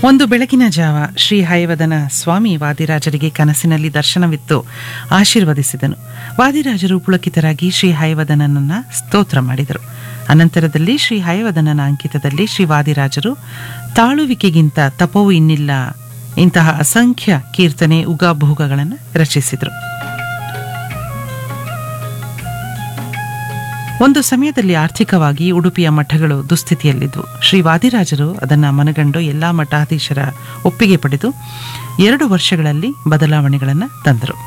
ಒಂದು ಬೆಳಗಿನ ಜಾವ ಶ್ರೀ ಹಯವದನ ಸ್ವಾಮಿ ವಾದಿರಾಜರಿಗೆ ಕನಸಿನಲ್ಲಿ ದರ್ಶನವಿತ್ತು ಆಶೀರ್ವದಿಸಿದನು ವಾದಿರಾಜರು ಪುಳಕಿತರಾಗಿ ಶ್ರೀ ಹಯವದನನನ್ನ ಸ್ತೋತ್ರ ಮಾಡಿದರು ಅನಂತರದಲ್ಲಿ ಶ್ರೀ ಹಯವದನನ ಅಂಕಿತದಲ್ಲಿ ಶ್ರೀ ವಾದಿರಾಜರು ತಾಳುವಿಕೆಗಿಂತ ತಪವು ಇನ್ನಿಲ್ಲ ಇಂತಹ ಅಸಂಖ್ಯ ಕೀರ್ತನೆ ಉಗಾಭೋಗಗಳನ್ನು ರಚಿಸಿದರು ಒಂದು ಸಮಯದಲ್ಲಿ ಆರ್ಥಿಕವಾಗಿ ಉಡುಪಿಯ ಮಠಗಳು ದುಸ್ಥಿತಿಯಲ್ಲಿದ್ದವು ಶ್ರೀ ವಾದಿರಾಜರು ಅದನ್ನು ಮನಗಂಡು ಎಲ್ಲಾ ಮಠಾಧೀಶರ ಒಪ್ಪಿಗೆ ಪಡೆದು ಎರಡು ವರ್ಷಗಳಲ್ಲಿ ಬದಲಾವಣೆಗಳನ್ನು ತಂದರು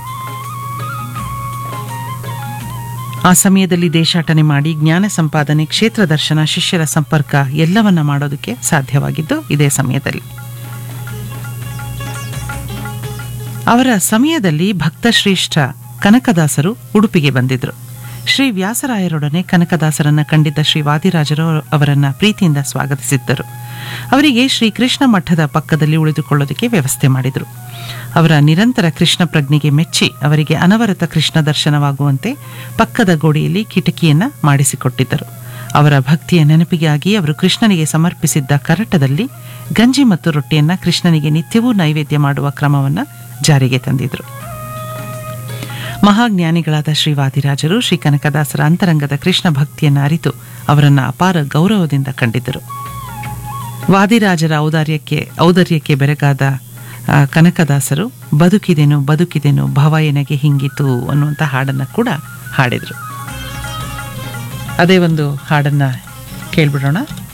ಆ ಸಮಯದಲ್ಲಿ ದೇಶಾಟನೆ ಮಾಡಿ ಜ್ಞಾನ ಸಂಪಾದನೆ ಕ್ಷೇತ್ರ ದರ್ಶನ ಶಿಷ್ಯರ ಸಂಪರ್ಕ ಎಲ್ಲವನ್ನ ಮಾಡೋದಕ್ಕೆ ಸಾಧ್ಯವಾಗಿದ್ದು ಇದೇ ಸಮಯದಲ್ಲಿ ಅವರ ಸಮಯದಲ್ಲಿ ಭಕ್ತಶ್ರೇಷ್ಠ ಕನಕದಾಸರು ಉಡುಪಿಗೆ ಬಂದಿದ್ರು ಶ್ರೀ ವ್ಯಾಸರಾಯರೊಡನೆ ಕನಕದಾಸರನ್ನ ಕಂಡಿದ್ದ ಶ್ರೀ ವಾದಿರಾಜರು ಅವರನ್ನ ಪ್ರೀತಿಯಿಂದ ಸ್ವಾಗತಿಸಿದ್ದರು ಅವರಿಗೆ ಶ್ರೀ ಕೃಷ್ಣ ಮಠದ ಪಕ್ಕದಲ್ಲಿ ಉಳಿದುಕೊಳ್ಳೋದಕ್ಕೆ ವ್ಯವಸ್ಥೆ ಮಾಡಿದರು ಅವರ ನಿರಂತರ ಕೃಷ್ಣ ಪ್ರಜ್ಞೆಗೆ ಮೆಚ್ಚಿ ಅವರಿಗೆ ಅನವರತ ಕೃಷ್ಣ ದರ್ಶನವಾಗುವಂತೆ ಪಕ್ಕದ ಗೋಡೆಯಲ್ಲಿ ಕಿಟಕಿಯನ್ನ ಮಾಡಿಸಿಕೊಟ್ಟಿದ್ದರು ಅವರ ಭಕ್ತಿಯ ನೆನಪಿಗಾಗಿ ಅವರು ಕೃಷ್ಣನಿಗೆ ಸಮರ್ಪಿಸಿದ್ದ ಕರಟದಲ್ಲಿ ಗಂಜಿ ಮತ್ತು ರೊಟ್ಟಿಯನ್ನ ಕೃಷ್ಣನಿಗೆ ನಿತ್ಯವೂ ನೈವೇದ್ಯ ಮಾಡುವ ಕ್ರಮವನ್ನ ಜಾರಿಗೆ ತಂದಿದ್ರು ಮಹಾಜ್ಞಾನಿಗಳಾದ ಶ್ರೀ ವಾದಿರಾಜರು ಶ್ರೀ ಕನಕದಾಸರ ಅಂತರಂಗದ ಕೃಷ್ಣ ಭಕ್ತಿಯನ್ನು ಅರಿತು ಅವರನ್ನು ಅಪಾರ ಗೌರವದಿಂದ ಕಂಡಿದ್ದರು ವಾದಿರಾಜರ ಔದಾರ್ಯಕ್ಕೆ ಔದಾರ್ಯಕ್ಕೆ ಬೆರಗಾದ ಆ, ಕನಕದಾಸರು ಬದುಕಿದೆನು ಬದುಕಿದೆನು ಭವ ಎನಗೆ ಹಿಂಗಿತು ಅನ್ನುವಂಥ ಹಾಡನ್ನು ಕೂಡ ಹಾಡಿದರು ಅದೇ ಒಂದು ಹಾಡನ್ನು ಕೇಳ್ಬಿಡೋಣ